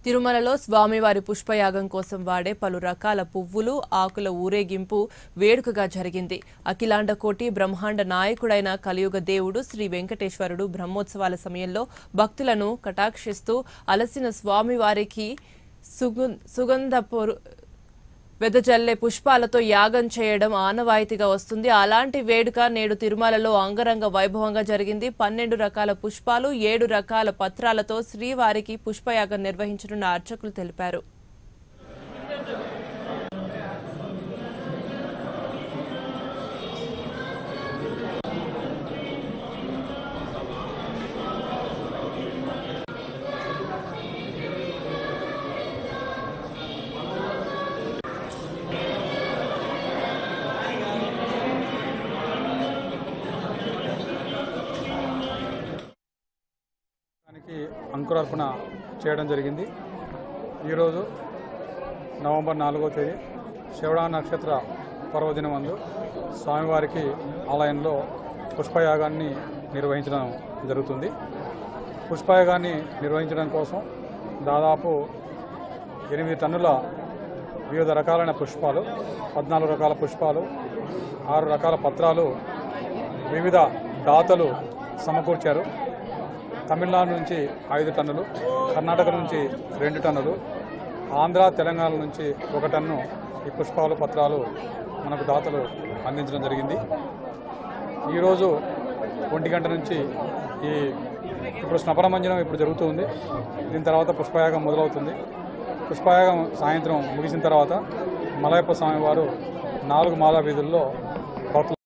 తిరుమలలో స్వామివారి పుష్పయాగం కోసం వాడే పలు రకాల పువ్వులు ఆకుల ఊరేగింపు వేడుకగా జరిగింది అఖిలాండ కోటి బ్రహ్మాండ నాయకుడైన కలియుగ దేవుడు శ్రీ వెంకటేశ్వరుడు బ్రహ్మోత్సవాల సమయంలో భక్తులను కటాక్షిస్తూ అలసిన స్వామివారికి సుగు సుగంధ పొరు- వెదజల్లే పుష్పాలతో యాగం చేయడం ఆనవాయితీగా వస్తుంది అలాంటి వేడుక నేడు తిరుమలలో అంగరంగ వైభవంగా జరిగింది పన్నెండు రకాల పుష్పాలు ఏడు రకాల పత్రాలతో శ్రీవారికి పుష్పయాగం నిర్వహించనున్న అర్చకులు తెలిపారు దానికి అంకురార్పణ చేయడం జరిగింది ఈరోజు నవంబర్ నాలుగో తేదీ శ్రవణ నక్షత్ర పర్వదినం అందు స్వామివారికి ఆలయంలో పుష్పయాగాన్ని నిర్వహించడం జరుగుతుంది పుష్పయాగాన్ని నిర్వహించడం కోసం దాదాపు ఎనిమిది టన్నుల వివిధ రకాలైన పుష్పాలు పద్నాలుగు రకాల పుష్పాలు ఆరు రకాల పత్రాలు వివిధ దాతలు సమకూర్చారు తమిళనాడు నుంచి ఐదు టన్నులు కర్ణాటక నుంచి రెండు టన్నులు ఆంధ్ర తెలంగాణ నుంచి ఒక టన్ను ఈ పుష్పాలు పత్రాలు మనకు దాతలు అందించడం జరిగింది ఈరోజు ఒంటి గంట నుంచి ఈ ఇప్పుడు స్నపనమంజనం ఇప్పుడు జరుగుతుంది దీని తర్వాత పుష్పయాగం మొదలవుతుంది పుష్పయాగం సాయంత్రం ముగిసిన తర్వాత మలయప్ప స్వామి వారు నాలుగు మాలా వీధుల్లో భక్తులు